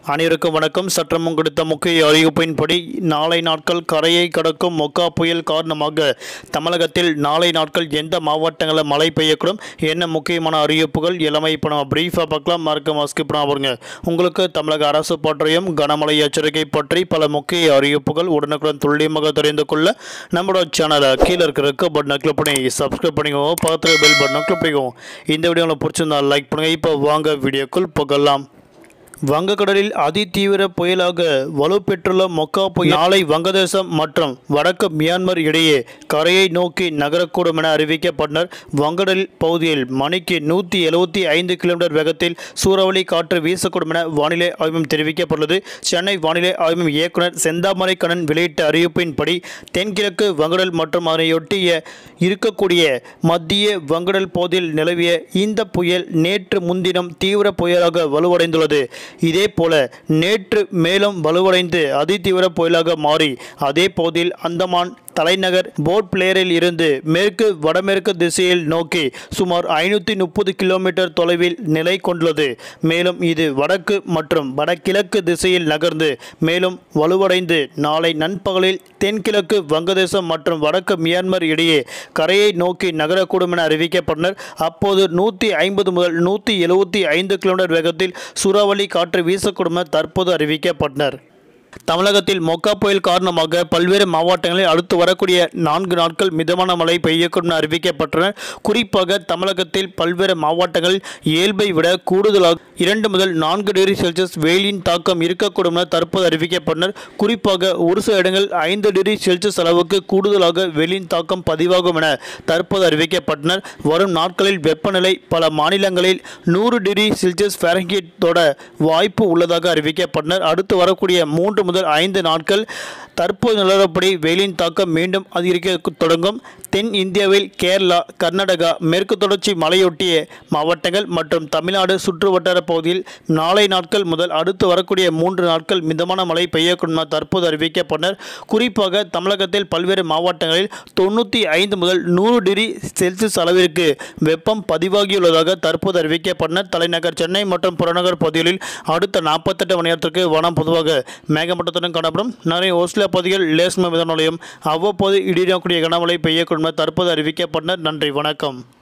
அனைவருக்கும் வணக்கம் சற்றமும் கொடுத்த முக்கிய அறிவிப்பின்படி நாளை நாட்கள் கரையை கடக்கும் மொக்கா புயல் காரணமாக தமிழகத்தில் நாளை நாட்கள் எந்த மாவட்டங்களில் மழை பெய்யக்கூடும் என்ன முக்கியமான அறிவிப்புகள் எல்லாமே இப்போ நம்ம பிரீஃபாக பார்க்கலாம் மறக்க மாஸ்க் பண்ண பாருங்க உங்களுக்கு தமிழக அரசு பற்றியும் கனமழை எச்சரிக்கை பற்றி பல முக்கிய அறிவிப்புகள் உடனுக்குடன் துல்லியமாக தெரிந்து கொள்ள நம்மளோட சேனலை கீழே இருக்கிற ரெக்க பட்டனை கிளிக் பண்ணி சப்ஸ்கிரைப் பண்ணிக்கோங்க பக்கத்தில் பெல் பட்டனை கிளிக் பண்ணிக்கோங்க இந்த வீடியோ உங்களுக்கு பிடிச்சிருந்தா லைக் பண்ணுங்கள் இப்போ வாங்க வீடியோக்குள் போகலாம் வங்கக்கடலில் அதிதீவிர புயலாக வலுப்பெற்றுள்ள மொக்கா புயல் நாளை வங்கதேசம் மற்றும் வடக்கு மியான்மர் இடையே கரையை நோக்கி நகரக்கூடும் என அறிவிக்கப்பட்டனர் வங்கடல் பகுதியில் மணிக்கு நூற்றி எழுபத்தி ஐந்து கிலோமீட்டர் வேகத்தில் சூறாவளி காற்று வீசக்கூடும் என வானிலை ஆய்வு மையம் தெரிவிக்கப்பட்டுள்ளது சென்னை வானிலை ஆய்வு மைய இயக்குனர் செந்தாமரை கண்ணன் வெளியிட்ட அறிவிப்பின்படி தென்கிழக்கு வங்கடல் மற்றும் அதனையொட்டிய இருக்கக்கூடிய மத்திய வங்கடல் பகுதியில் நிலவிய இந்த புயல் நேற்று முன்தினம் தீவிர புயலாக வலுவடைந்துள்ளது இதே போல நேற்று மேலும் வலுவடைந்து அதிதீவிர புயலாக மாறி அதே பகுதியில் அந்தமான் தலைநகர் போர்ட் பிளேயரில் இருந்து மேற்கு வடமேற்கு திசையில் நோக்கி சுமார் ஐநூற்றி முப்பது கிலோமீட்டர் தொலைவில் நிலை கொண்டுள்ளது மேலும் இது வடக்கு மற்றும் வடகிழக்கு திசையில் நகர்ந்து மேலும் வலுவடைந்து நாளை நண்பகலில் தென்கிழக்கு வங்கதேசம் மற்றும் வடக்கு மியான்மர் இடையே கரையை நோக்கி நகரக்கூடும் என அறிவிக்கப்பட்டனர் அப்போது நூற்றி ஐம்பது முதல் நூற்றி எழுபத்தி ஐந்து கிலோமீட்டர் வேகத்தில் சூறாவளி காற்று வீசக்கூடும் என தற்போது அறிவிக்கப்பட்டனர் தமிழகத்தில் மொக்கா புயல் காரணமாக பல்வேறு மாவட்டங்களில் அடுத்து வரக்கூடிய நான்கு நாட்கள் மிதமான மழை பெய்யக்கூடும் என அறிவிக்கப்பட்டன குறிப்பாக தமிழகத்தில் பல்வேறு மாவட்டங்களில் இயல்பை விட கூடுதலாக இரண்டு முதல் நான்கு டிகிரி செல்சியஸ் வெயிலின் தாக்கம் இருக்கக்கூடும் என தற்போது அறிவிக்கப்பட்டனர் குறிப்பாக ஒரு சில இடங்கள் ஐந்து டிகிரி செல்சியஸ் அளவுக்கு கூடுதலாக வெயிலின் தாக்கம் பதிவாகும் என தற்போது அறிவிக்கப்பட்டனர் வரும் நாட்களில் வெப்பநிலை பல மாநிலங்களில் நூறு டிகிரி செல்சியஸ் ஃபாரன்ஹீட்டோட வாய்ப்பு உள்ளதாக அறிவிக்கப்பட்டனர் அடுத்து வரக்கூடிய மூன்று முதல் ஐந்து நாட்கள் தற்போது நிலவரப்படி வெயிலின் தாக்கம் மீண்டும் அதிகரிக்க தொடங்கும் தென் இந்தியாவில் கேரளா கர்நாடகா மேற்கு தொடர்ச்சி மலையொட்டிய மாவட்டங்கள் மற்றும் தமிழ்நாடு சுற்றுவட்டார பகுதியில் நாளை நாட்கள் முதல் அடுத்து வரக்கூடிய மூன்று நாட்கள் மிதமான மழை பெய்யக்கூடும் என தற்போது அறிவிக்கப்பட்டனர் குறிப்பாக தமிழகத்தில் பல்வேறு மாவட்டங்களில் தொண்ணூற்றி ஐந்து முதல் நூறு டிகிரி செல்சியஸ் அளவிற்கு வெப்பம் பதிவாகியுள்ளதாக தற்போது அறிவிக்கப்பட்டனர் தலைநகர் சென்னை மற்றும் புறநகர் பகுதிகளில் அடுத்த நாற்பத்தெட்டு மணி நேரத்திற்கு வானம் பொதுவாக மேகமூட்டத்துடன் காணப்படும் நிறைய ஓஸ்ல பகுதிகள் லேஸ்ம மிதமலையும் அவ்வப்போது இடியக்கூடிய கனமழை பெய்யக்கூடும் என தற்போது அறிவிக்கப்பட்டனர் நன்றி வணக்கம்